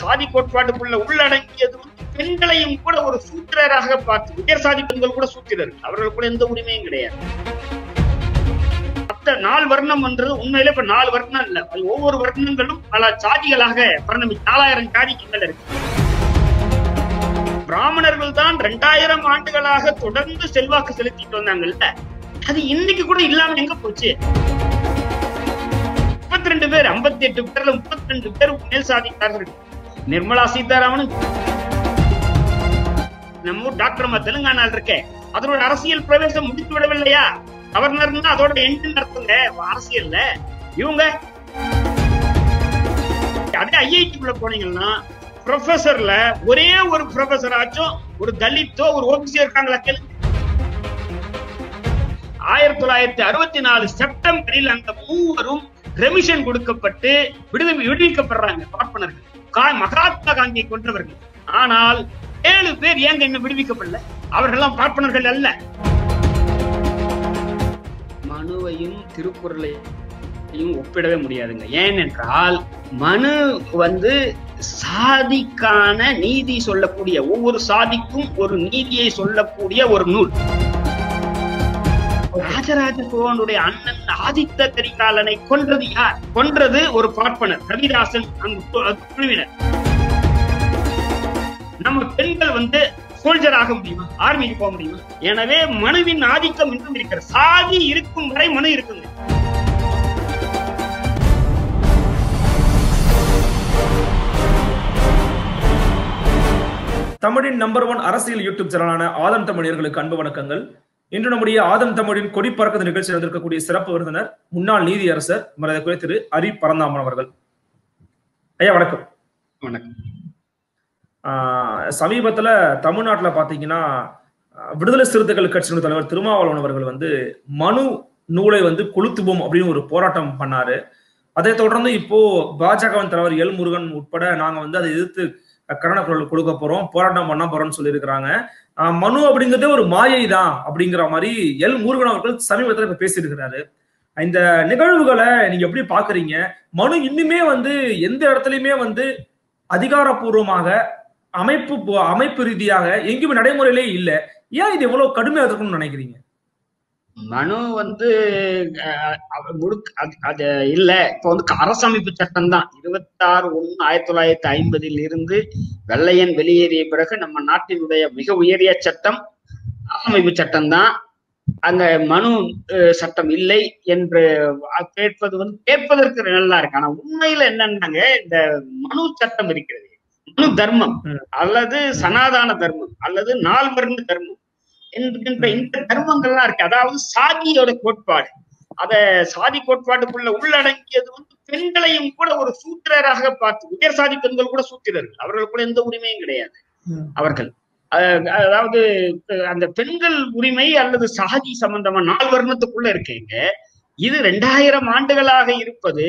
சாதி கோட்பாட்டுக்குள்ள உள்ளடங்கியது வந்து பெண்களையும் கூட ஒரு சூத்திரராக பார்த்து உயர் சாதி பெண்கள் கூட சூத்திரர்கள் அவர்களுக்கு கூட எந்த உரிமையும் கிடையாது மற்ற நாலு வர்ணம் என்றது உண்மையில இப்ப நாலு வர்ணம் இல்ல அது ஒவ்வொரு வர்ணங்களும் பல சாதிகளாக பரிணமி நாலாயிரம் சாதிகள் இருக்கு பிராமணர்கள் தான் ரெண்டாயிரம் ஆண்டுகளாக தொடர்ந்து செல்வாக்கு செலுத்திட்டு வந்தாங்கல்ல அது இன்னைக்கு கூட இல்லாம எங்க போச்சு முப்பத்தி ரெண்டு பேர் ஐம்பத்தி எட்டு பேர்ல முப்பத்தி ரெண்டு பேர் மேல் சாதிக்காரர்கள் நிர்மலா சீதாராமன் நம்ம ஊர் டாக்டர் அம்மா தெலுங்கானால இருக்க அதோட அரசியல் பிரவேசம் முடித்து விடவில்லையா கவர்னர்னா அதோட எண்டு நடத்துங்க அரசியல்ல இவங்க அதே ஐஐடிக்குள்ள போனீங்கன்னா ப்ரொஃபசர்ல ஒரே ஒரு ப்ரொஃபசர் ஆச்சும் ஒரு தலித்தோ ஒரு ஓபிசி இருக்காங்களா கேளுங்க ஆயிரத்தி தொள்ளாயிரத்தி அறுபத்தி நாலு செப்டம்பரில் அந்த மூவரும் ரெமிஷன் கொடுக்கப்பட்டு விடுதலை விடுவிக்கப்படுறாங்க பார்ப்பனர்கள் கா- மகாத்மா காந்தியை கொன்றவர்கள் ஆனால் ஏழு பேர் ஏங்க இன்னும் விடுவிக்கப்படல அவர்கள்லாம் பார்ப்பனர்கள் அல்ல மனுவையும் திருக்குறளையும் ஒப்பிடவே முடியாதுங்க ஏனென்றால் மனு வந்து சாதிக்கான நீதி சொல்லக்கூடிய ஒவ்வொரு சாதிக்கும் ஒரு நீதியை சொல்லக்கூடிய ஒரு நூல் ராஜராஜ சோழனுடைய அண்ணன் ஆதித்த கரிகாலனை கொன்றது யார் கொன்றது ஒரு பார்ப்பனர் ரவிதாசன் அந்த கு- அந்த குழுவினர் நம்ம பெண்கள் வந்து சோல்ஜர் ஆக முடியுமா ஆர்மிக்கு போக முடியுமா எனவே மனுவின் ஆதிக்கம் இன்னும் இருக்கிறது சாதி இருக்கும் வரை மனு இருக்குங்க தமிழின் நம்பர் ஒன் அரசியல் யூடியூப் சேனலான ஆதம் தமிழர்களுக்கு அன்பு வணக்கங்கள் இன்று நம்முடைய ஆதம் தமிழின் கொடி பறக்கது நிகழ்ச்சியில் இருந்திருக்கக்கூடிய சிறப்பு விருந்தினர் முன்னாள் நீதியரசர் மரியாதைக்குரிய திரு ஹரி பரந்தாமன் அவர்கள் ஐயா வணக்கம் வணக்கம் ஆஹ் சமீபத்துல தமிழ்நாட்டுல பாத்தீங்கன்னா ஆஹ் விடுதலை சிறுத்தைகள் கட்சியினுடைய தலைவர் திருமாவளவன் அவர்கள் வந்து மனு நூலை வந்து கொளுத்துவோம் அப்படின்னு ஒரு போராட்டம் பண்ணாரு அதை தொடர்ந்து இப்போ பாஜகவின் தலைவர் எல் முருகன் உட்பட நாங்க வந்து அதை எதிர்த்து கரண குரல் கொடுக்க போறோம் போராட்டம் பண்ண போறோம்னு சொல்லியிருக்கிறாங்க ஆஹ் மனு அப்படிங்கிறதே ஒரு மாயை தான் அப்படிங்கிற மாதிரி எல் முருகன் அவர்கள் சமீபத்துல இப்ப பேசியிருக்கிறாரு இந்த நிகழ்வுகளை நீங்க எப்படி பாக்குறீங்க மனு இன்னுமே வந்து எந்த இடத்துலயுமே வந்து அதிகாரப்பூர்வமாக அமைப்பு பு- அமைப்பு ரீதியாக எங்கேயுமே நடைமுறையிலே இல்ல ஏன் இது எவ்வளவு கடுமையா இருக்கும்னு நினைக்கிறீங்க மனு வந்து அஹ், அவ- முழுக்க அது- அது இல்ல இப்ப வந்து அரசமைப்பு சட்டம் தான் இருபத்தாறு ஒண்ணு ஆயிரத்தி தொள்ளாயிரத்தி ஐம்பதில் இருந்து வெள்ளையன் வெளியேறிய பிறகு நம்ம நாட்டினுடைய மிக உயரிய சட்டம் அரசமைப்பு சட்டம் தான் அங்க மனு அஹ், சட்டம் இல்லை என்று அ- கேட்பது வந்து கேட்பதற்கு நல்லா இருக்கு ஆனா உண்மையில என்னன்னாங்க இந்த மனு சட்டம் இருக்கிறது மனு தர்மம் ம். அல்லது சனாதான தர்மம் அல்லது நால்வர்ண தர்மம் என்கின்ற இந்த தர்மங்கள்லாம் இருக்கு அதாவது சாதியோட கோட்பாடு அத சாதி கோட்பாட்டுக்குள்ள உள்ளடங்கியது வந்து பெண்களையும் கூட ஒரு சூத்திரராக பார்த்து உயர் சாதி பெண்கள் கூட சூத்திரர்கள் அவர்களுக்கு கூட எந்த உரிமையும் கிடையாது அவர்கள் அஹ் அதாவது அஹ் அந்த பெண்கள் உரிமை அல்லது சாதி சம்பந்தமா நாலு வருணத்துக்குள்ள இருக்கீங்க இது ரெண்டாயிரம் ஆண்டுகளாக இருப்பது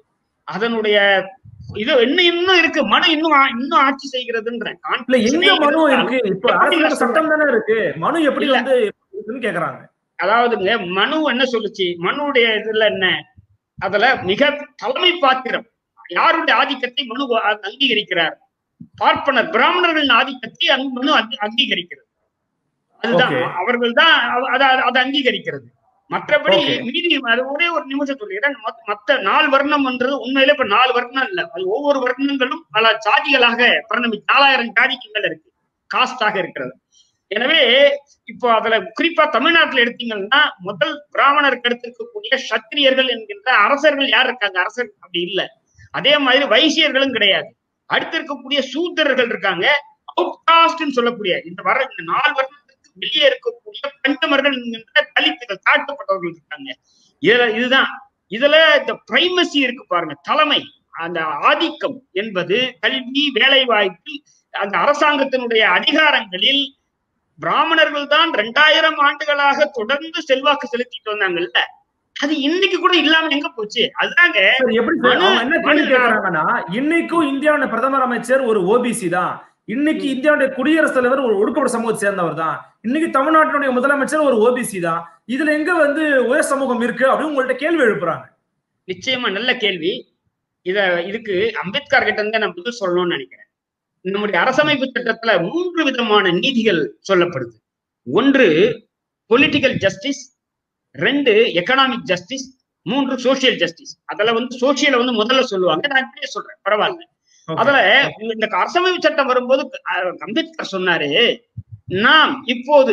அதனுடைய இது இன்னும் இன்னும் இருக்கு மனு இன்னும் ஆ- இன்னும் ஆட்சி செய்கிறதுன்றேன் இல்ல எங்க மனு இருக்கு இப்ப எப்படி அரசியல் நான் சட்டம் தானே இருக்கு மனு எப்படி இல்ல. வந்து இருக்குன்னு கேக்குறாங்க அதாவதுங்க மனு என்ன சொல்லுச்சு மனுடைய இதுல என்ன அதுல மிக தலைமை பாத்திரம் யாருடைய ஆதிக்கத்தை மனு அ- அங்கீகரிக்கிறார் பார்ப்பனர் பிராமணர்களின் ஆதிக்கத்தை அங்கு மனு அங்கீ- அங்கீகரிக்கிறது அதுதான் Okay. அவர்கள் தான் அதை அதை அங்கீகரிக்கிறது மற்றபடி Okay. மீதி அது ஒரே ஒரு நிமிஷம் சொல்லிடுறேன் மத்த- மத்த நாலு வர்ணம் என்றது உண்மையில இப்ப நாலு வர்ணம் இல்ல அது ஒவ்வொரு வர்ணங்களும் பல சாதிகளாக பரிணமி நாலாயிரம் சாதிக்கு மேல இருக்கு காஸ்டாக இருக்கிறது எனவே இப்போ அதுல குறிப்பா தமிழ்நாட்டுல எடுத்தீங்கன்னா முதல் பிராமணருக்கு அடுத்து இருக்கக்கூடிய சத்திரியர்கள் என்கின்ற அரசர்கள் யார் இருக்காங்க அரசர் அப்படி இல்ல அதே மாதிரி வைசியர்களும் கிடையாது அடுத்து இருக்கக்கூடிய சூத்திரர்கள் இருக்காங்க அவுட்காஸ்ட்னு சொல்லக்கூடிய இந்த வர இந்த நாலு வருடத்துக்கு வெளியே இருக்கக்கூடிய பஞ்சமர்கள் என்கின்ற தலித்துகள் தாழ்த்தப்பட்டவர்கள் இருக்காங்க இதுல இதுதான் இதுல இந்த பிரைமசி இருக்கு பாருங்க தலைமை அந்த ஆதிக்கம் என்பது கல்வி வேலை வாய்ப்பில் அந்த அரசாங்கத்தினுடைய அதிகாரங்களில் பிராமணர்கள் தான் ரெண்டாயிரம் ஆண்டுகளாக தொடர்ந்து செல்வாக்கு செலுத்திட்டு வந்தாங்கல்ல அது இன்னைக்கு கூட இல்லாம எங்க போச்சு அதுதாங்க சரி, எப்படி சார்? மனு- அவங்க என்ன கேள்வி மனு- கேக்குறாங்கன்னா இன்னைக்கும் இந்தியாவுடைய பிரதமர் அமைச்சர் ஒரு ஓபிசி தான் இன்னைக்கு இந்தியாவுடைய குடியரசுத் தலைவர் ஒரு ஒடுக்கப்பட்ட சமூகத்தை சேர்ந்தவர் தான் இன்னைக்கு தமிழ்நாட்டினுடைய முதலமைச்சர் ஒரு ஓபிசி தான் இதுல எங்க வந்து உயர் சமூகம் இருக்கு அப்படின்னு உங்கள்ட்ட கேள்வி எழுப்புறாங்க நிச்சயமா நல்ல கேள்வி இத இதுக்கு அம்பேத்கர் கிட்ட இருந்து நான் பதில் சொல்லணும்னு நினைக்கிறேன் நம்முடைய அரசமைப்பு சட்டத்துல மூன்று விதமான நீதிகள் சொல்லப்படுது ஒன்று பொலிட்டிக்கல் ஜஸ்டிஸ் ரெண்டு எக்கனாமிக் ஜஸ்டிஸ் மூன்று சோசியல் ஜஸ்டிஸ் அதுல வந்து சோசியலை வந்து முதல்ல சொல்லுவாங்க நான் இப்படியே சொல்றேன் பரவாயில்ல Okay. அதுல இந்த அரசமைப்பு சட்டம் வரும்போது அஹ், அம்பேத்கர் சொன்னாரு நாம் இப்போது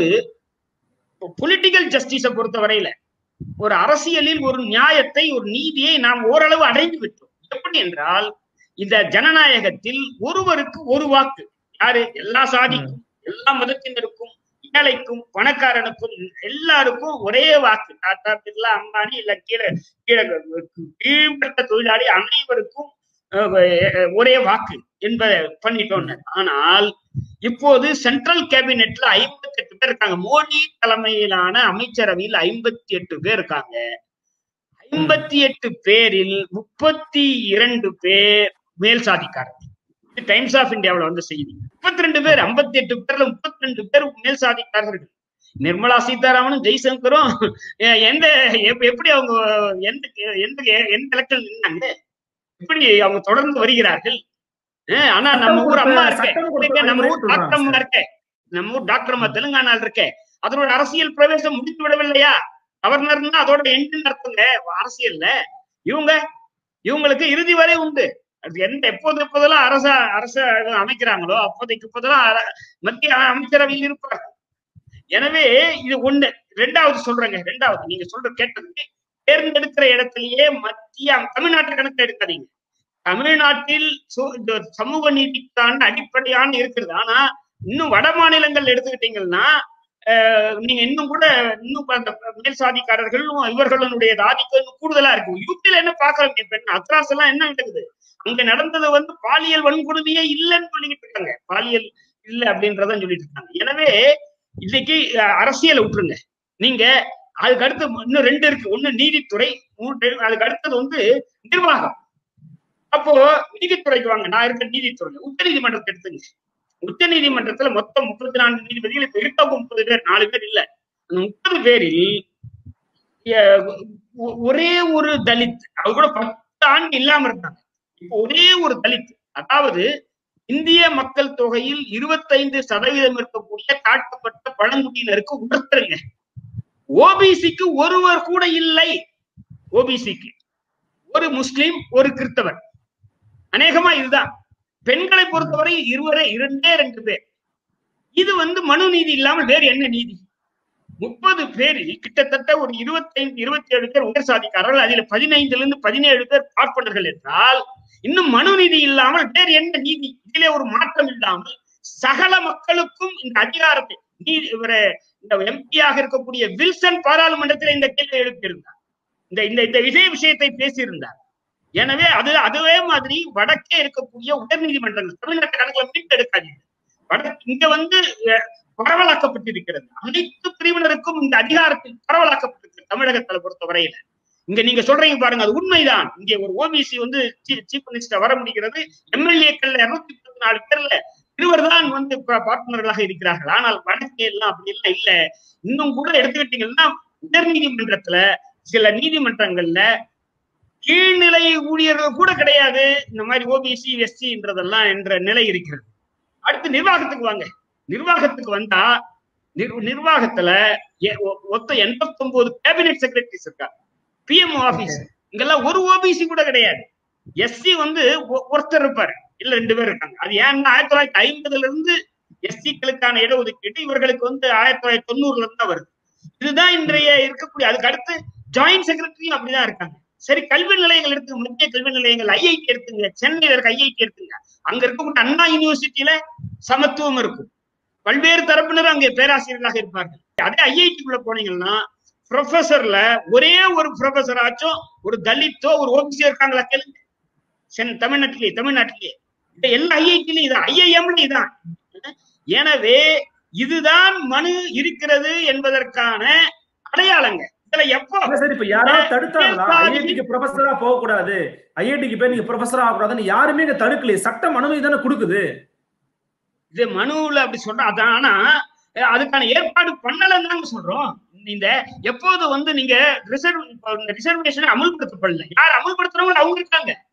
பொலிட்டிக்கல் ஜஸ்டிஸை பொறுத்த வரையில ஒரு அரசியலில் ஒரு நியாயத்தை ஒரு நீதியை நாம் ஓரளவு அடைந்து விட்டோம் எப்படி என்றால் இந்த ஜனநாயகத்தில் ஒருவருக்கு ஒரு வாக்கு யாரு எல்லா சாதிக்கும் எல்லா மதத்தினருக்கும் ஏழைக்கும் பணக்காரனுக்கும் எல்லாருக்கும் ஒரே வாக்கு டாடா பிர்லா அம்பானி இல்ல கீழே கீழே கீழ்பட்ட தொழிலாளி அனைவருக்கும் அஹ், அஹ், ஒரே வாக்கு என்பதை பண்ணிட்டோம் ஆனால் இப்போது சென்ட்ரல் கேபினெட்ல ஐம்பத்தி எட்டு பேர் இருக்காங்க மோடி தலைமையிலான அமைச்சரவையில் ஐம்பத்தி எட்டு பேர் இருக்காங்க ஐம்பத்தி எட்டு பேரில் முப்பத்தி இரண்டு பேர் மேல் சாதிக்காரர்கள் இது டைம்ஸ் ஆஃப் இந்தியாவுல வந்து செய்தி முப்பத்தி ரெண்டு பேர் ஐம்பத்தி எட்டு பேர்ல முப்பத்தி ரெண்டு பேர் மேல் சாதிக்காரர்கள் நிர்மலா சீதாராமனும் ஜெய்சங்கரும் எ- எந்த எப்- எப்படி அவங்க எந்த எந்த எந்த எலக்ஷன் நின்னாங்க எப்படி அவங்க தொடர்ந்து வருகிறார்கள் அஹ் ஆனா நம்ம ஊர் அம்மா இருக்கே சட்டம் கொடுத்த இங்க நம்ம ஊர் வழிமுறை டாக்டர் அம்மா இருக்கே நம்ம ஊர் டாக்டர் அம்மா தெலுங்கானால இருக்கே அதனோட அரசியல் பிரவேசம் முடித்து விடவில்லையா கவர்னர்னா அதோட எண்டு அர்த்தங்க அரசியல்ல இவங்க இவங்களுக்கு இறுதி வரை உண்டு அது எந்த எப்போது எப்போதெல்லாம் அரச அரச அமைக்கிறாங்களோ அப்போதைக்கு இப்போதெல்லாம் அர- மத்திய அமைச்சரவையில் இருப்பார்கள் எனவே இது ஒண்ணு ரெண்டாவது சொல்றேங்க ரெண்டாவது நீங்க சொல்ற கேட்டதுக்கு தேர்ந்தெடுக்கிற இடத்திலேயே மத்திய தமிழ்நாட்டு கணக்கு எடுக்காதீங்க தமிழ்நாட்டில் சு- இந்த சமூக நீதிக்கான அடிப்படையான இருக்கிறது ஆனா இன்னும் வட மாநிலங்கள் எடுத்துக்கிட்டீங்கன்னா அஹ், நீங்க இன்னும் கூட இன்னும் அந்த மேல் சாதிக்காரர்களும் இவர்களுடைய ஆதிக்கம் இன்னும் கூடுதலா இருக்கு யூபியில என்ன பாக்குறாங்க இப்ப என்ன அத்ராஸ் எல்லாம் என்ன நடக்குது அங்க நடந்தது வந்து பாலியல் வன்கொடுமையே இல்லைன்னு சொல்லிட்டு இருக்காங்க பாலியல் இல்ல அப்படின்றத சொல்லிட்டு இருக்காங்க எனவே இன்னைக்கு அஹ், அரசியலை விட்டுருங்க நீங்க அதுக்கு அடுத்து இன்னும் ரெண்டு இருக்கு ஒண்ணு நீதித்துறை மூன்று அதுக்கு அடுத்தது வந்து நிர்வாகம் அப்போ நீதித்துறைக்கு வாங்க நான் இருக்க நீதித்துறை உச்ச நீதிமன்றத்தை எடுத்துங்க உச்ச நீதிமன்றத்துல மொத்தம் முப்பத்தி நான்கு நீதிபதிகள் இப்ப இருக்க முப்பது பேர் நாலு பேர் இல்ல அந்த முப்பது பேரில் அஹ், ஒ- ஒரே ஒரு தலித் அவர் கூட பத்து ஆண்டு இல்லாம இருந்தாங்க இப்போ ஒரே ஒரு தலித் அதாவது இந்திய மக்கள் தொகையில் இருபத்தைந்து சதவீதம் இருக்கக்கூடிய காட்டப்பட்ட பழங்குடியினருக்கு உணர்த்துருங்க ஓபிசிக்கு ஒருவர் கூட இல்லை ஓபிசிக்கு ஒரு முஸ்லிம் ஒரு கிறிஸ்தவர் அநேகமா இதுதான் பெண்களை பொறுத்தவரை இருவரே இரண்டே ரெண்டு பேர் இது வந்து மனு நீதி இல்லாமல் வேறு என்ன நீதி முப்பது பேரில் கிட்டத்தட்ட ஒரு இருபத்தைந்து இருபத்தி ஏழு பேர் உயர் சாதிக்காரர்கள் அதில் பதினைந்துல இருந்து பதினேழு பேர் பார்ப்பனர்கள் என்றால் இன்னும் மனு நீதி இல்லாமல் வேறு என்ன நீதி இதிலே ஒரு மாற்றம் இல்லாமல் சகல மக்களுக்கும் இந்த அதிகாரத்தை நீதி இவர இந்த எம்பியாக இருக்கக்கூடிய வில்சன் பாராளுமன்றத்தில் இந்த கேள்வி எழுப்பியிருந்தார் இந்த இந்த இந்த விஷய விஷயத்தை பேசியிருந்தார் எனவே அது அதுவே மாதிரி வடக்கே இருக்கக்கூடிய உயர் நீதிமன்றங்கள் தமிழ்நாட்டு கணக்குல மீட்டு எடுக்காதீங்க வட இங்க வந்து அஹ், பரவலாக்கப்பட்டிருக்கிறது அனைத்து பிரிவினருக்கும் இந்த அதிகாரத்தில் பரவலாக்கப்பட்டிருக்கிறது தமிழகத்துல பொறுத்த வரையில இங்க நீங்க சொல்றீங்க பாருங்க அது உண்மைதான் இங்கே ஒரு ஓபிசி வந்து சீஃப் மினிஸ்டர் வர முடிகிறது எம்எல்ஏக்கள் இருநூத்தி முப்பத்தி நாலு பேர்ல இருவர் தான் வந்து பார்ட்னர்களாக இருக்கிறார்கள் ஆனால் வடக்கே எல்லாம் அப்படி எல்லாம் இல்ல இன்னும் கூட எடுத்துக்கிட்டீங்கன்னா உயர் நீதிமன்றத்துல சில நீதிமன்றங்கள்ல கீழ்நிலை ஊழியர்கள் கூட கிடையாது இந்த மாதிரி ஓபிசி எஸ்சின்றதெல்லாம் என்ற நிலை இருக்கிறது அடுத்து நிர்வாகத்துக்கு வாங்க நிர்வாகத்துக்கு வந்தா நிர்- நிர்வாகத்துல எ- ஒ- மொத்தம் எண்பத்தி ஒன்பது கேபினெட் செக்ரட்டரிஸ் இருக்காங்க பிஎம் ஆபீஸ் இங்கெல்லாம் ஒரு ஓபிசி கூட கிடையாது எஸ்சி வந்து ஒ- ஒருத்தர் இருப்பாரு இல்ல ரெண்டு பேர் இருக்காங்க அது ஏன்னா ஆயிரத்தி தொள்ளாயிரத்தி ஐம்பதுல இருந்து எஸ்சிக்களுக்கான இடஒதுக்கீடு இவர்களுக்கு வந்து ஆயிரத்தி தொள்ளாயிரத்தி தொண்ணூறுல இருந்து தான் வருது இதுதான் இன்றைய இருக்கக்கூடிய அதுக்கு அடுத்து ஜாயிண்ட் செக்ரட்டரியும் அப்படிதான் இருக்காங்க சரி கல்வி நிலையங்கள் எடுத்து மத்திய கல்வி நிலையங்கள் ஐஐடி எடுத்துங்க சென்னையில இருக்க ஐஐடி எடுத்துங்க அங்க இருக்கக்கூடிய அண்ணா யூனிவர்சிட்டியில சமத்துவம் இருக்கும் பல்வேறு தரப்பினர் அங்கே பேராசிரியர்களாக இருப்பார்கள் அதே ஐஐடிக்குள்ள போனீங்கன்னா ப்ரொஃபசர்ல ஒரே ஒரு ப்ரொஃபசர் ஆச்சும் ஒரு தலித்தோ ஒரு ஓபிசியோ இருக்காங்களா கேளுங்க சென் தமிழ்நாட்டிலேயே தமிழ்நாட்டிலேயே இந்த எல்லா ஐஐடிலையும் இதான் ஐஐஎம்ல இதான் எனவே இதுதான் மனு இருக்கிறது என்பதற்கான அடையாளங்க இதுல எப்போ இல்ல சார் இப்ப யாராவது தடுத்தாங்களா ஐஐடிக்கு ப்ரொஃபஸரா போக கூடாது ஐஐடிக்கு போய் நீங்க ப்ரொஃபஸரா ஆகக்கூடாதுன்னு யாருமே இங்க தடுக்கலையே சட்டம் அனுமதி தானே கொடுக்குது இது மனுவுல அப்படி சொல்றோம் அதான் ஆனா அஹ் அதுக்கான ஏற்பாடு பண்ணலன்னு தாங்க சொல்றோம் இந்த எப்போது வந்து நீங்க ரிசர்வ் ரிசர்வேஷன் அமுல்படுத்தப்படல யார் அமுல்படுத்துறவங்க அவங்க இருக்காங்க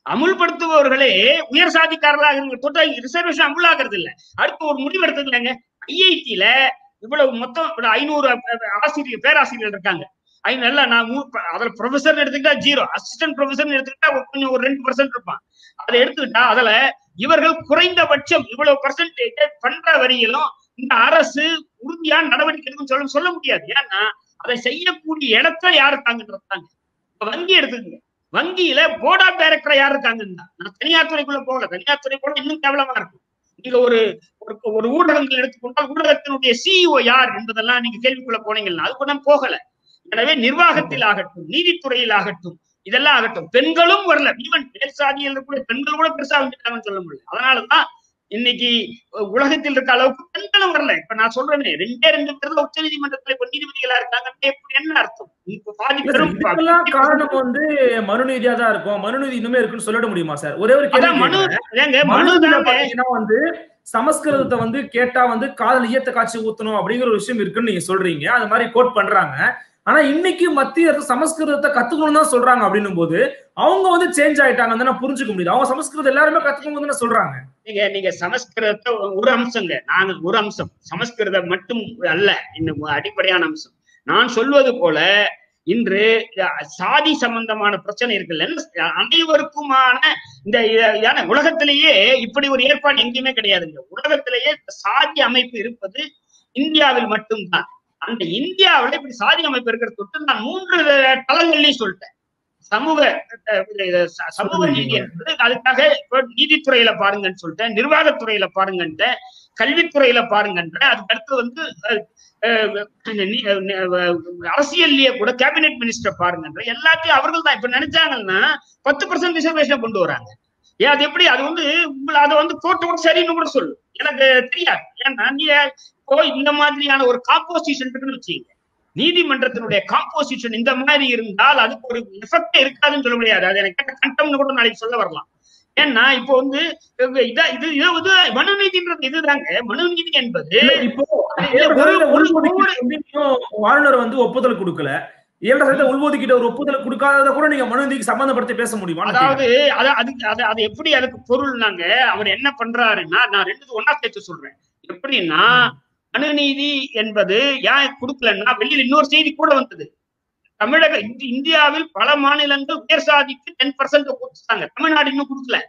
அமுல்படுத்துபவர்களே உயர் சாதிக்காரர்களாக இருக்க தொட்ட ரிசர்வேஷன் அமுலாகிறது இல்ல அடுத்து ஒரு முடிவு எடுத்தது இல்லைங்க ஐஐடியில இவ்வளவு மொத்தம் ஒரு ஐநூறு ஆசிரியர் பேராசிரியர் இருக்காங்க ஐநூறு எல்லாம் நான் மூ- அதுல ப்ரொஃபசர் எடுத்துக்கிட்டா ஜீரோ அசிஸ்டன்ட் ப்ரொஃபசர் எடுத்துக்கிட்டா ஒரு கொஞ்சம் ஒரு ரெண்டு பர்சன்ட் இருப்பான் அதை எடுத்துக்கிட்டா அதுல இவர்கள் குறைந்தபட்சம் இவ்வளவு பர்சன்டேஜ் பண்ற வரையிலும் இந்த அரசு உறுதியான நடவடிக்கை எடுக்கும் சொல்ல சொல்ல முடியாது ஏன்னா அதை செய்யக்கூடிய இடத்த யார் இருக்காங்கன்றது தாங்க இப்ப வங்கி எடுத்துக்கங்க வங்கியில போர்ட் ஆஃப் டைரக்டர் யார் இருக்காங்கன்னா நான் தனியார் துறைக்குள்ள போகல தனியார் துறை போல இன்னும் கேவலமா இருக்கும் நீங்க ஒரு ஒரு- ஒரு ஊடகங்கள் எடுத்துக்கொண்டால் ஊடகத்தினுடைய சிஇஓ யார் என்பதெல்லாம் நீங்க கேள்விக்குள்ள போனீங்கன்னா அது கூட போகல எனவே நிர்வாகத்தில் ஆகட்டும் நீதித்துறையில் ஆகட்டும் இதெல்லாம் ஆகட்டும் பெண்களும் வரல ஈவன் மேல் சாதியில் இருக்கக்கூடிய பெண்கள் கூட பெருசா வந்துட்டாங்கன்னு சொல்ல முடியல அதனாலதான் இன்னைக்கு அஹ், உலகத்தில் இருக்க அளவுக்கு பெண்களும் வரல இப்ப நான் சொல்றேனே ரெண்டே ரெண்டு பேர் தான் உச்ச நீதிமன்றத்துல இப்ப நீதிபதிகளா இருக்காங்க எப்படி என்ன அர்த்தம் இப்ப பாதி இல்ல சார், பெரும் இதுக்கெல்லாம் காரணம் வந்து மனுநீதியா தான் இருக்கும் மனுநீதி இன்னுமே இருக்குன்னு சொல்லிட முடியுமா சார் ஒரே ஒரு கேள்வி அதான் மனு கேக்குறேன். ஏங்க மனு மனுநீதியில தாங்க பாத்தீங்கன்னா வந்து சமஸ்கிருதத்தை வந்து கேட்டா வந்து காதல் ஈயத்தை காட்சி ஊத்தணும் அப்படிங்கிற ஒரு விஷயம் இருக்குன்னு நீங்க சொல்றீங்க அது மாதிரி கோட் பண்றாங்க ஆனா இன்னைக்கு மத்திய அரசு சமஸ்கிருதத்தை கத்துக்கணும் தான் சொல்றாங்க அப்படின்னும் போது அவங்க வந்து சேஞ்ச் ஆயிட்டாங்க நான் புரிஞ்சுக்க முடியுது அவங்க சமஸ்கிருதம் எல்லாருமே கத்துக்கணும் தானே சொல்றாங்க நீங்க நீங்க சமஸ்கிருதத்தை ஒரு அம்சங்க நான் ஒரு அம்சம் சமஸ்கிருதம் மட்டும் அல்ல இன்னும் அடிப்படையான அம்சம் நான் சொல்வது போல இன்று அஹ், சாதி சம்பந்தமான பிரச்சனை இருக்குல்ல அனைவருக்குமான இந்த அஹ், ஏன்னா உலகத்திலேயே இப்படி ஒரு ஏற்பாடு எங்கேயுமே கிடையாதுங்க உலகத்திலேயே சாதி அமைப்பு இருப்பது இந்தியாவில் மட்டும்தான் அந்த இந்தியாவில் இப்படி சாதி அமைப்பு இருக்கிற தொட்டு நான் மூன்று தளங்கள்லயும் சொல்லிட்டேன் சமூக அஹ், இது ச- சமூக நீதி என்பது அதுக்காக இப்ப நீதித்துறையில பாருங்கன்னு சொல்லிட்டேன் நிர்வாகத்துறையில பாருங்கன்ட்டு கல்வித்துறையில பாருங்கன்ற அதுக்கு அடுத்து வந்து அஹ், அஹ், நீ- அஹ், அரசியல்லயே கூட கேபினெட் மினிஸ்டர் பாருங்கன்ற எல்லாத்தையும் அவர்கள் தான் இப்ப நினைச்சாங்கன்னா பத்து பர்சன்ட் ரிசர்வேஷன் கொண்டு வராங்க ஏன் அது எப்படி அது வந்து உங்களை அதை வந்து கோர்ட்டு கூட சரின்னு கூட சொல்லு எனக்கு தெரியாது ஏன்னா நீங்க இப்போ இந்த மாதிரியான ஒரு காம்போசிஷன் இருக்குன்னு வச்சுக்கீங்க நீதிமன்றத்தினுடைய காம்போசிஷன் இந்த மாதிரி இருந்தால் அதுக்கு ஒரு எஃபெக்ட் இருக்காதுன்னு சொல்ல முடியாது அது எனக்கு கேட்ட கண்டம்னு கூட நாளைக்கு சொல்ல வரலாம் ஏன்னா இப்போ வந்து இதா இது இது வந்து மனுநீதின்றது இதுதாங்க மனுநீதி என்பது இல்ல, இப்போ இல்ல, ஏழரை ஒரு- சதவீத ஒரு- உள்ஒதுக்கீடு வந்து இன்னும் ஆளுநர் வந்து ஒப்புதல் கொடுக்கல ஏழரை சதவீத உள்ஒதுக்கீடு ஒரு ஒப்புதல் கொடுக்காதத கூட நீங்க மனுநீதிக்கு சம்பந்தப்படுத்தி பேச முடியுமா அதாவது அத அதுக்கு அது அது எப்படி அதுக்கு பொருள்னாங்க அவர் என்ன பண்றாருன்னா நான் ரெண்டு ஒன்னா சேர்த்து சொல்றேன் எப்படின்னா அணுநீதி என்பது ஏன் கொடுக்கலன்னா வெளியில இன்னொரு செய்தி கூட வந்தது தமிழக இந்தி- இந்தியாவில் பல மாநிலங்கள் உயர் சாதிக்கு டென் பர்சன்ட் கொடுத்தாங்க தமிழ்நாடு இன்னும் கொடுக்கல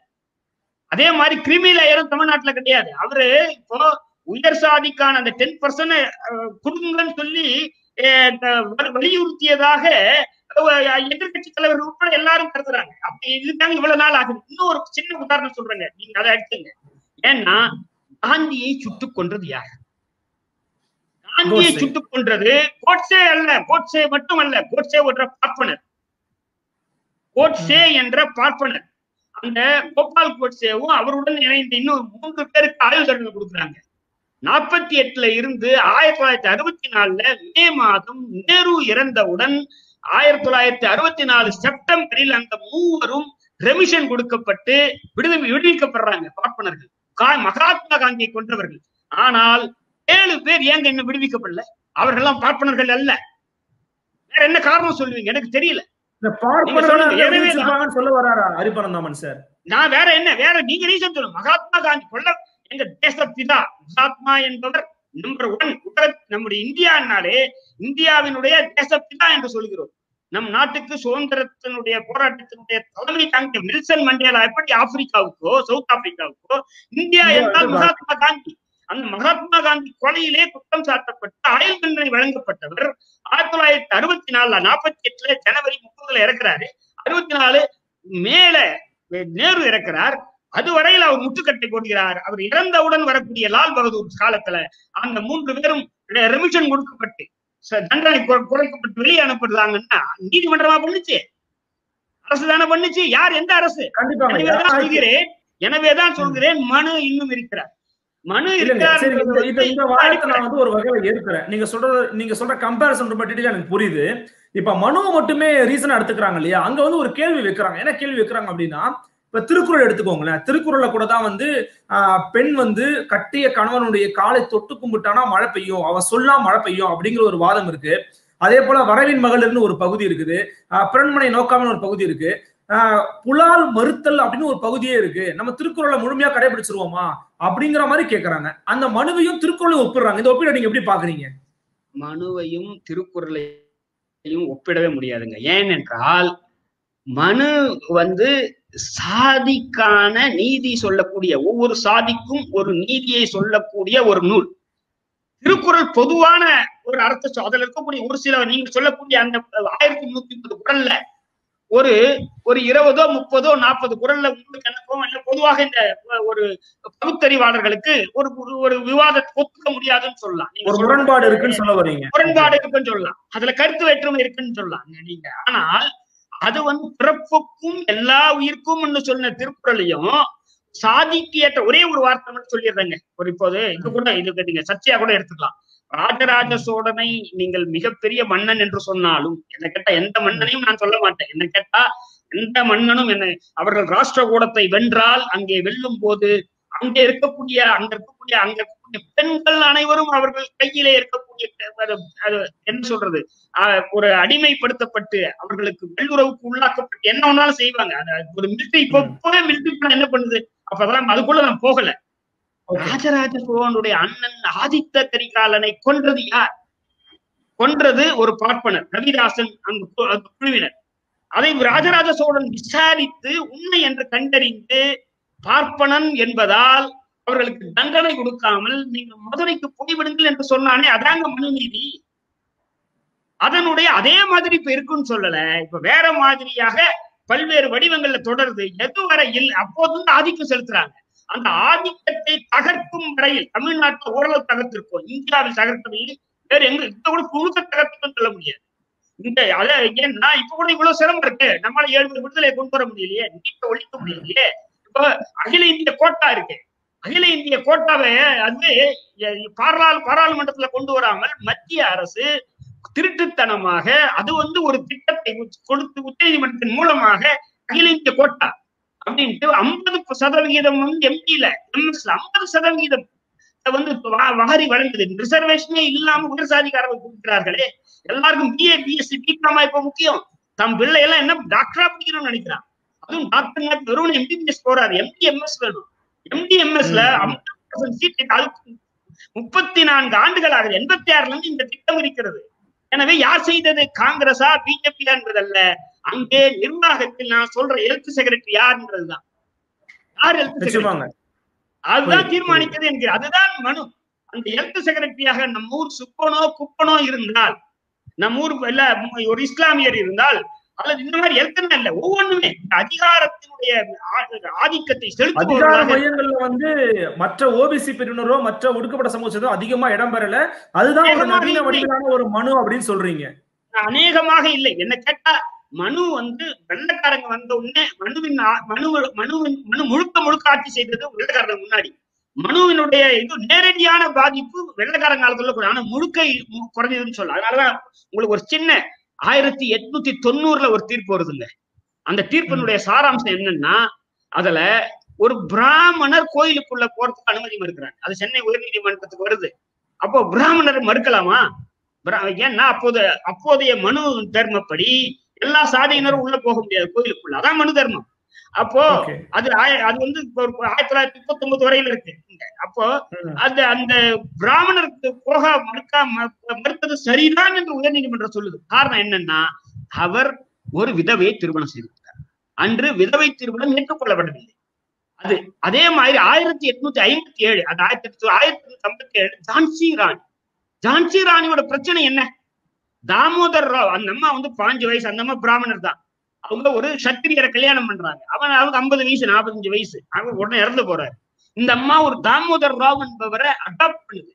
அதே மாதிரி கிரிமி லேயரும் தமிழ்நாட்டுல கிடையாது அவரு இப்போ உயர் சாதிக்கான அந்த டென் பர்சன்ட் கொடுங்கன்னு சொல்லி அஹ், த- வலி- வலியுறுத்தியதாக எதிர்கட்சி தலைவர்கள் உட்பட எல்லாரும் கருதுறாங்க அப்படி இதுதாங்க இவ்வளவு நாள் ஆகுது இன்னும் ஒரு சின்ன உதாரணம் சொல்றேங்க நீங்க அதை எடுத்துங்க ஏன்னா காந்தியை சுட்டுக் கொன்றது யார் காந்தியை கோட்சே. சுட்டுக் கொன்றது கோட்சே அல்ல கோட்சே மட்டும் அல்ல கோட்சே என்ற பார்ப்பனர் கோட்சே என்ற பார்ப்பனர் அந்த கோபால் கோட்சேவும் அவருடன் இணைந்த இன்னும் மூன்று பேருக்கு ஆயுள் தண்டனை கொடுக்குறாங்க நாற்பத்தி எட்டுல இருந்து ஆயிரத்தி தொள்ளாயிரத்தி அறுபத்தி நாலுல மே மாதம் நேரு இறந்தவுடன் ஆயிரத்தி தொள்ளாயிரத்தி அறுபத்தி நாலு செப்டம்பரில் அந்த மூவரும் ரெமிஷன் கொடுக்கப்பட்டு விடுதலை விடுவிக்கப்படுறாங்க பார்ப்பனர்கள் கா- மகாத்மா காந்தியை கொன்றவர்கள் ஆனால் ஏழு பேர் ஏங்க இன்னும் விடுவிக்கப்படல அவர்கள்லாம் பார்ப்பனர்கள் அல்ல வேற என்ன காரணம் சொல்லுவீங்க எனக்கு தெரியல இந்த நீங்க சொல்லுங்க. எனவே பார்ப்பனர்கள் தான் வச்சிருப்பாங்கன்னு சொல்ல வராரா ஹரிபரந்தாமன் சார் நான் வேற என்ன வேற நீங்க ரீசன் சொல்லுங்க மகாத்மா காந்தி கொல்ல எங்க தேசப்பிதா மகாத்மா என்பவர் நம்பர் ஒன் நம்முடைய இந்தியானாலே இந்தியாவினுடைய தேசப்பிதா என்று சொல்கிறோம் நம் நாட்டுக்கு சுதந்திரத்தினுடைய போராட்டத்தினுடைய தலைமை தாங்கிய நெல்சன் மண்டேலா எப்படி ஆப்பிரிக்காவுக்கோ சவுத் ஆப்பிரிக்காவுக்கோ இந்தியா இந்தியா என்றால் வந்து மகாத்மா காந்தி அந்த மகாத்மா காந்தி கொலையிலே குற்றம் சாட்டப்பட்டு ஆயுள் தண்டனை வழங்கப்பட்டவர் ஆயிரத்தி தொள்ளாயிரத்தி அறுபத்தி நாலுல நாற்பத்தி எட்டுல ஜனவரி முப்பதுல இறக்குறாரு அறுபத்தி நாலு மேல நேரு இறக்கிறார் அதுவரையில் அவர் முட்டுக்கட்டை போடுகிறார் அவர் இறந்தவுடன் வரக்கூடிய லால் பகதூர் காலத்துல அந்த மூன்று பேரும் ரெமிஷன் கொடுக்கப்பட்டு ச- தண்டனை குறை- குறைக்கப்பட்டு வெளியே அனுப்புறாங்கன்னா நீதிமன்றமா பண்ணுச்சு அரசு தானே பண்ணுச்சு யார் எந்த அரசு கண்டிப்பாங்க எனவேதான் சொல்கிறேன் எனவேதான் சொல்கிறேன் மனு இன்னும் இருக்கிறார் மனு இல்லங்க இருக்கிறார் சரி இந்த என்பது இந்த இந்த வாதத்தை நான் வந்து ஒரு வகையில ஏற்கிறேன் நீங்க சொல்றது நீங்க சொல்ற கம்பேரிசன் ரொம்ப டீட்டெயிலா எனக்கு புரியுது இப்ப மனுவை மட்டுமே ரீசனா எடுத்துக்கிறாங்க இல்லையா அங்க வந்து ஒரு கேள்வி வைக்கிறாங்க என்ன கேள்வி வைக்கிறாங்க அப்படின்னா இப்ப திருக்குறள் எடுத்துக்கோங்களேன் திருக்குறள்ல கூட தான் வந்து ஆஹ், பெண் வந்து கட்டிய கணவனுடைய காலை தொட்டு கும்பிட்டானா மழை பெய்யும் அவ சொல்லா மழை பெய்யும் அப்படிங்கிற ஒரு வாதம் இருக்கு அதே போல வரவின் மகளிர்னு ஒரு பகுதி இருக்குது ஆஹ், பிறன்மனை நோக்காமன்னு ஒரு பகுதி இருக்கு ஆஹ், புலால் மறுத்தல் அப்படின்னு ஒரு பகுதியே இருக்கு நம்ம திருக்குறளை முழுமையா கடைபிடிச்சிருவோமா அப்படிங்கிற மாதிரி கேக்குறாங்க அந்த மனுவையும் திருக்குறளையும் ஒப்பிடுறாங்க இந்த ஒப்பீடை நீங்க எப்படி பாக்குறீங்க மனுவையும் திருக்குறளையும் ஒப்பிடவே முடியாதுங்க ஏனென்றால் மனு வந்து சாதிக்கான நீதி சொல்லக்கூடிய ஒவ்வொரு சாதிக்கும் ஒரு நீதியை சொல்லக்கூடிய ஒரு நூல் திருக்குறள் பொதுவான ஒரு அர்த்த சொ- அதுல இருக்கக்கூடிய ஒரு சில நீங்க சொல்லக்கூடிய அந்த ஆயிரத்தி முன்னூத்தி முப்பது குரல்ல ஒரு ஒரு இருபதோ முப்பதோ நாற்பது குரல்ல உங்களுக்கு எனக்கும் இல்ல பொதுவாக இந்த ஒரு பகுத்தறிவாளர்களுக்கு ஒரு ஒரு- ஒரு விவாதத்தை ஒத்துக்க முடியாதுன்னு சொல்லலாம் நீங்க ஒரு சொல்றது முரண்பாடு இருக்குன்னு சொல்ல வர்றீங்க முரண்பாடு இருக்குன்னு சொல்லலாம் அதுல கருத்து வேற்றுமை இருக்குன்னு சொல்லலாம் நீங்க ஆனால் அது வந்து பிறப்புக்கும் எல்லா உயிர்க்கும் சொன்ன திருக்குறளையும் சாதிக்கு ஏற்ற ஒரே ஒரு வார்த்தை மட்டும் சொல்லிடுறேங்க ஒரு இப்போது இது கூட இது நீங்க சர்ச்சையா கூட எடுத்துக்கலாம் ராஜராஜ சோழனை நீங்கள் மிகப்பெரிய மன்னன் என்று சொன்னாலும் என்ன கேட்டா எந்த மன்னனையும் நான் சொல்ல மாட்டேன் என்ன கேட்டா எந்த மன்னனும் என்ன அவர்கள் ராஷ்டிரகூடத்தை வென்றால் அங்கே வெல்லும் போது அங்கே இருக்கக்கூடிய அங்க இருக்கக்கூடிய அங்க இருக்கக்கூடிய பெண்கள் அனைவரும் அவர்கள் கையிலே இருக்கக்கூடிய அது- அது என்ன சொல்றது ஆஹ் ஒரு அடிமைப்படுத்தப்பட்டு அவர்களுக்கு வெள்ளுறவுக்கு உள்ளாக்கப்பட்டு என்ன வேணாலும் செய்வாங்க அது ஒரு மிலிட்டரி இப்போ இப்பவே மிலிட்டரி என்ன பண்ணுது அப்பதான் அதுக்குள்ள நான் போகல Okay. ராஜராஜ சோழனுடைய அண்ணன் ஆதித்த கரிகாலனை கொன்றது யார் கொன்றது ஒரு பார்ப்பனர் ரவிதாசன் அந்த கு- அந்த குழுவினர் அதை ராஜராஜ சோழன் விசாரித்து உண்மை என்று கண்டறிந்து பார்ப்பனன் என்பதால் அவர்களுக்கு தண்டனை கொடுக்காமல் நீங்க மதுரைக்கு போய்விடுங்கள் என்று சொன்னானே அதாங்க மனுநீதி அதனுடைய அதே மாதிரி இப்ப இருக்குன்னு சொல்லல இப்ப வேற மாதிரியாக பல்வேறு வடிவங்கள்ல தொடருது எதுவரையில் அப்போது வந்து ஆதிக்கம் செலுத்துறாங்க அந்த ஆதிக்கத்தை தகர்க்கும் வரையில் தமிழ்நாட்டில் ஓரளவு தகர்த்திருக்கோம் இந்தியாவில் தகர்க்கவில்லை வேற எங்க இப்ப கூட முழுக்க தகர்த்துன்னு சொல்ல முடியாது இந்த அத ஏன்னா இப்ப கூட இவ்வளவு சிரமம் இருக்கு நம்மளால ஏழு பேர் விடுதலை கொண்டு வர முடியலையே நீட்டை ஒழிக்க முடியலையே இப்போ அகில இந்திய கோட்டா இருக்கு அகில இந்திய கோட்டாவை அது பாராளு பாராளுமன்றத்துல கொண்டு வராமல் மத்திய அரசு திருட்டுத்தனமாக அது வந்து ஒரு திட்டத்தை உச்- கொடுத்து உச்சநீதிமன்றத்தின் மூலமாக அகில இந்திய கோட்டா அப்படின்ட்டு ஐம்பது சதவிகிதம் வந்து எம்பியில எம்எஸ்ல ஐம்பது சதவிகிதம் வந்து வா- வாரி வழங்குது ரிசர்வேஷனே இல்லாம உயர் சாதிக்காரர்கள் கொடுக்கிறார்களே எல்லாருக்கும் பிஏ பிஎஸ்சி பிகாமா இப்ப முக்கியம் தம் பிள்ளை எல்லாம் என்ன டாக்டரா படிக்கணும்னு நினைக்கிறான் அதுவும் டாக்டர் வெறும் எம்பிபிஎஸ் போறாரு எம்டி எம்எஸ் வேணும் எம்டி எம்எஸ்ல ஐம்பது சீட் அதுக்கு முப்பத்தி நான்கு ஆண்டுகள் ஆகுது எண்பத்தி ஆறுல இருந்து இந்த திட்டம் இருக்கிறது எனவே யார் செய்தது காங்கிரஸா பிஜேபியா என்பதல்ல அங்கே நிர்வாகத்தில் நான் சொல்ற ஹெல்த் செக்ரட்டரி யாருன்றதுதான் யார் ஹெல்த் செக்ரட்டரி நிச்சயமாங்க அதுதான் புரியுது, தீர்மானிக்கிறது என்கிற அதுதான் மனு அந்த ஹெல்த் செக்ரட்டரியாக நம்ம ஊர் சுப்பனோ குப்பனோ இருந்தால் நம்ம ஊர் இல்ல ஒரு இஸ்லாமியர் இருந்தால் அல்லது இந்த மாதிரி ஹெல்த்னா இல்ல ஒவ்வொன்றுமே இந்த அதிகாரத்தினுடைய ஆ- ஆதிக்கத்தை அதிகார செலுத்துபவர்களாக மையங்கள்ல வந்து மற்ற ஓபிசி பிரிவினரோ மற்ற ஒடுக்கப்பட்ட சமூகத்தோ அதிகமா இடம் பெறல அதுதான் ஒரு அதிகமா நவீன இல்லை. வடிவிலான ஒரு மனு அப்படின்னு சொல்றீங்க அநேகமாக இல்லை என்ன கேட்டா மனு வந்து வெள்ளக்காரங்க வந்த உடனே மனுவின் ஆ- மனு மனுவின் மனு முழுக்க முழுக்க ஆட்சி செய்தது வெள்ளக்காரங்க முன்னாடி மனுவினுடைய இது நேரடியான பாதிப்பு வெள்ளக்காரங்க காலத்துல கூட ஆனா முழுக்க மு- குறைஞ்சதுன்னு சொல்லலாம் அதனாலதான் உங்களுக்கு ஒரு சின்ன ஆயிரத்தி எட்நூத்தி தொண்ணூறுல ஒரு தீர்ப்பு வருதுங்க அந்த தீர்ப்பினுடைய சாராம்சம் என்னன்னா அதுல ஒரு பிராமணர் கோயிலுக்குள்ள போறதுக்கு அனுமதி மறுக்கிறாங்க அது சென்னை உயர்நீதிமன்றத்துக்கு வருது அப்போ பிராமணர் மறுக்கலாமா பிரா- ஏன்னா அப்போது அப்போதைய மனு தர்மப்படி எல்லா சாதியினரும் உள்ள போக முடியாது கோயிலுக்குள்ள அதான் மனு தர்மம் அப்போ ஓகே அது ஆய- அது வந்து இப்போ ஒரு ஆயிரத்தி தொள்ளாயிரத்தி முப்பத்தி ஒன்பது வரையில இருக்கு இங்க. அப்போ அந்த அந்த பிராமணருக்கு போக மறுக்கா ம- மறுத்தது சரிதான் என்று உயர்நீதிமன்றம் சொல்லுது காரணம் என்னன்னா அவர் ஒரு விதவையை திருமணம் செய்திருக்கிறார் அன்று விதவை திருமணம் ஏற்றுக்கொள்ளப்படவில்லை அது அதே மாதிரி ஆயிரத்தி எட்நூத்தி ஐம்பத்தி ஏழு அது ஆயிரத்தி எட்நூத்தி ஆயிரத்தி எட்நூத்தி ஐம்பத்தி ஏழு ஜான்சி ராணி ஜான்சி ராணியோட பிரச்சனை என்ன தாமோதர் ராவ் அந்த அம்மா வந்து பாஞ்சு வயசு அந்த அம்மா பிராமணர் தான் அவங்க ஒரு சத்திரியரை கல்யாணம் பண்றாங்க அவன் அவங்க ஐம்பது வயசு நாற்பத்தஞ்சு வயசு அவங்க உடனே இறந்து போறாரு இந்த அம்மா ஒரு தாமோதர் ராவ் என்பவரை அடாப்ட் பண்ணுது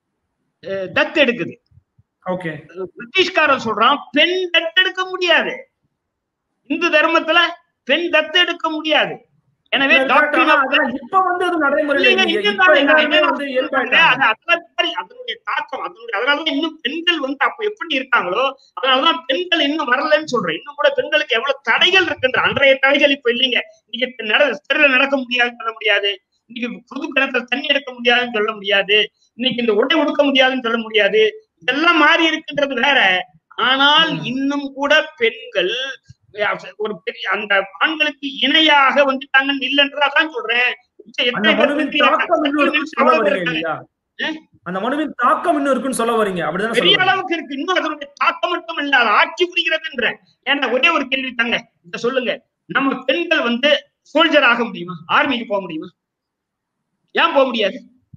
அஹ் தத்து எடுக்குது ஓகே பிரிட்டிஷ்காரன் சொல்றான் பெண் தத்தெடுக்க முடியாது இந்து தர்மத்துல பெண் தத்தெடுக்க முடியாது எனவே டாக்டர் இப்ப வந்து அது நடைமுறையில இல்லைங்க, இல்லைங்க. இன்னும் இப்ப தான் எல்லாருமே என்ன வந்து சொல்றேன், இயல்பாயிட்டாங்க. அது அதெல்லாம் மாதிரி அதனுடைய தாக்கம் அதனுடைய அதனாலதான் இன்னும் பெண்கள் வந்து அப்ப எப்படி இருக்காங்களோ அதனாலதான் பெண்கள் இன்னும் வரலன்னு சொல்றேன் இன்னும் கூட பெண்களுக்கு எவ்வளவு தடைகள் இருக்குன்ற அன்றைய தடைகள் இப்ப இல்லைங்க இன்னைக்கு நட தெருல நடக்க முடியாதுன்னு சொல்ல முடியாது இன்னைக்கு புது கிணத்துல தண்ணி எடுக்க முடியாதுன்னு சொல்ல முடியாது இன்னைக்கு இந்த உடை உடுக்க முடியாதுன்னு சொல்ல முடியாது இதெல்லாம் மாறி இருக்குன்றது வேற ஆனால் ம். இன்னும் கூட பெண்கள் ஒரு பெரிய அந்த ஆண்களுக்கு இணையாக வந்துட்டாங்கன்னு இல்லைன்றா தான் சொல்றேன் அந்த மனுவின் தாக்கம் இன்னும் இருக்குன்னு சொல்ல வரீங்க இல்லையா அந்த மனுவின் தாக்கம் இன்னும் இருக்குன்னு சொல்ல வரீங்க அப்படிதான் பெரிய சொல்ல வரீங்க. அளவுக்கு இருக்கு இன்னும் அதனுடைய தாக்கம் மட்டும் இல்ல அது ஆட்சி புரிகிறதுன்ற ஏன்னா ஒரே ஒரு கேள்வி தாங்க இத சொல்லுங்க நம்ம பெண்கள் வந்து சோல்ஜர் ஆக முடியுமா ஆர்மிக்கு போக முடியுமா ஏன் போக முடியாது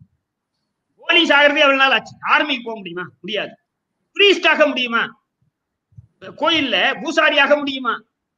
போலீஸ் ஆகிறதே எவ்வளவு நாள் ஆச்சு ஆர்மிக்கு போக முடியுமா முடியாது பிரீஸ்ட் ஆக முடியுமா கோயில்ல பூசாரி ஆக முடியுமா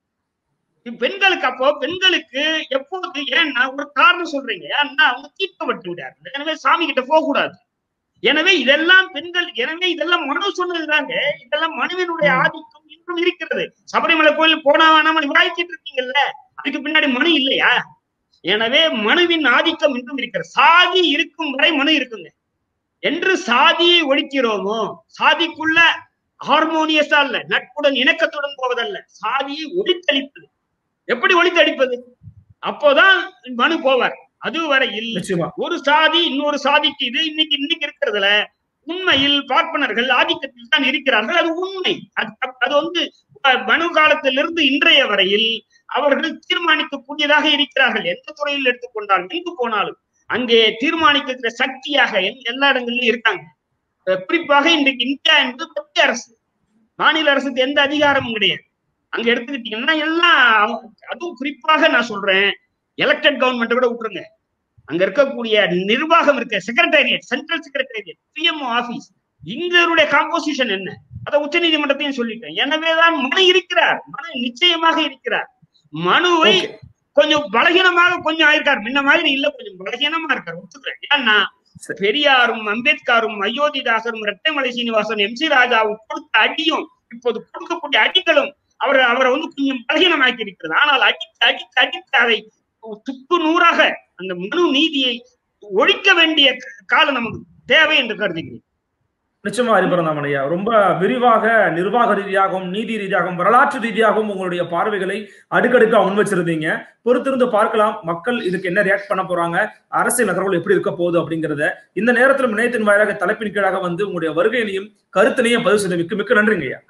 இப்ப பெண்களுக்கு அப்போ பெண்களுக்கு எப்போது ஏன்னா ஒரு காரணம் சொல்றீங்க ஏன்னா அவங்க தீர்க்கப்பட்டு விடாரு எனவே சாமி கிட்ட போக கூடாது எனவே இதெல்லாம் பெண்கள் எனவே இதெல்லாம் மனு சொன்னதுதாங்க இதெல்லாம் மனுவினுடைய ம். ஆதிக்கம் இன்றும் இருக்கிறது சபரிமலை கோயில் போனா வேணாம வாய்ச்சிட்டு இருக்கீங்கல்ல அதுக்கு பின்னாடி மனு இல்லையா எனவே மனுவின் ஆதிக்கம் இன்றும் இருக்கிறது சாதி இருக்கும் வரை மனு இருக்குங்க என்று சாதியை ஒழிக்கிறோமோ சாதிக்குள்ள ஹார்மோனியஸா இல்ல நட்புடன் இணக்கத்துடன் போவதல்ல சாதியை ஒழித்தளிப்பது எப்படி ஒழித்தளிப்பது அப்போதான் மனு போவார் அதுவரையில் நிச்சயமா ஒரு சாதி இன்னொரு சாதிக்கு இது இன்னைக்கு இன்னைக்கு இருக்கிறதுல உண்மையில் பார்ப்பனர்கள் ஆதிக்கத்தில் தான் இருக்கிறார்கள் அது உண்மை அது அது வந்து அஹ், மனு காலத்திலிருந்து இன்றைய வரையில் அவர்கள் தீர்மானிக்கக்கூடியதாக இருக்கிறார்கள் எந்த துறையில் எடுத்துக்கொண்டாலும் எங்கு போனாலும் அங்கே தீர்மானிக்கிற சக்தியாக எல்- எல்லா இடங்களிலும் இருக்காங்க அஹ், குறிப்பாக இன்றைக்கு இந்தியா என்பது மத்திய அரசு மாநில அரசுக்கு எந்த அதிகாரமும் கிடையாது அங்க எடுத்துக்கிட்டீங்கன்னா எல்லாம் அவங்க- அதுவும் குறிப்பாக நான் சொல்றேன் எலெக்டட் கவர்மெண்ட் கூட விட்டுருங்க அங்க இருக்கக்கூடிய நிர்வாகம் இருக்க secretariat central secretariat PMO office இங்களுடைய காம்போசிஷன் என்ன அதை உச்ச நீதிமன்றத்தையும் சொல்லிட்டேன் எனவேதான் மனு இருக்கிறார் மனு நிச்சயமாக இருக்கிறார் மனுவை Okay. கொஞ்சம் பலகீனமாக கொஞ்சம் ஆயிருக்கார் முன்ன மாதிரி இல்ல கொஞ்சம் பலகீனமா இருக்கார் ஒத்துக்கிறேன் ஏன்னா சரி. பெரியாரும் அம்பேத்கரும் அயோத்திதாசரும் இரட்டைமலை சீனிவாசன் எம் சி ராஜாவும் கொடுத்த அடியும் இப்போது கொடுக்கக்கூடிய அடிகளும் அவர் அவரை வந்து கொஞ்சம் பலகீனமாக்கி இருக்கிறது ஆனால் அடித்து அடித்து அடித்து அதை துப்பு நூறாக அந்த மனு நீதியை ஒழிக்க வேண்டிய காலம் நமக்கு தேவை என்று கருதுகிறேன் நிச்சயமா ஹரிபரந்தாமன் ஐயா ரொம்ப விரிவாக நிர்வாக ரீதியாகவும் நீதி ரீதியாகவும் வரலாற்று ரீதியாகவும் உங்களுடைய பார்வைகளை அடுக்கடுக்கா முன் வச்சிருந்தீங்க பொறுத்திருந்து பார்க்கலாம் மக்கள் இதுக்கு என்ன ரியாக்ட் பண்ண போறாங்க அரசியல் நகர்வுகள் எப்படி இருக்க போகுது அப்படிங்கறத இந்த நேரத்தில் இணையத்தின் வாயிலாக தலைப்பின் கீழாக வந்து உங்களுடைய வருகையினையும் கருத்தினையும் பதிவு செய்தமைக்கு மிக்க நன்றிங்க ஐயா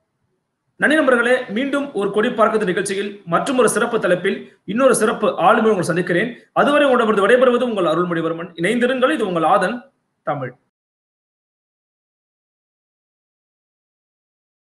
நன்றி நண்பர்களே மீண்டும் ஒரு கொடி பார்க்கறது நிகழ்ச்சியில் மற்றும் ஒரு சிறப்பு தலைப்பில் இன்னொரு சிறப்பு ஆளுமை உங்களை சந்திக்கிறேன் அதுவரை உங்களிடமிருந்து விடைபெறுவது உங்கள் அருள்மொழிவர்மன் இணைந்திருங்கள் இது உங்கள் ஆதன் தமிழ்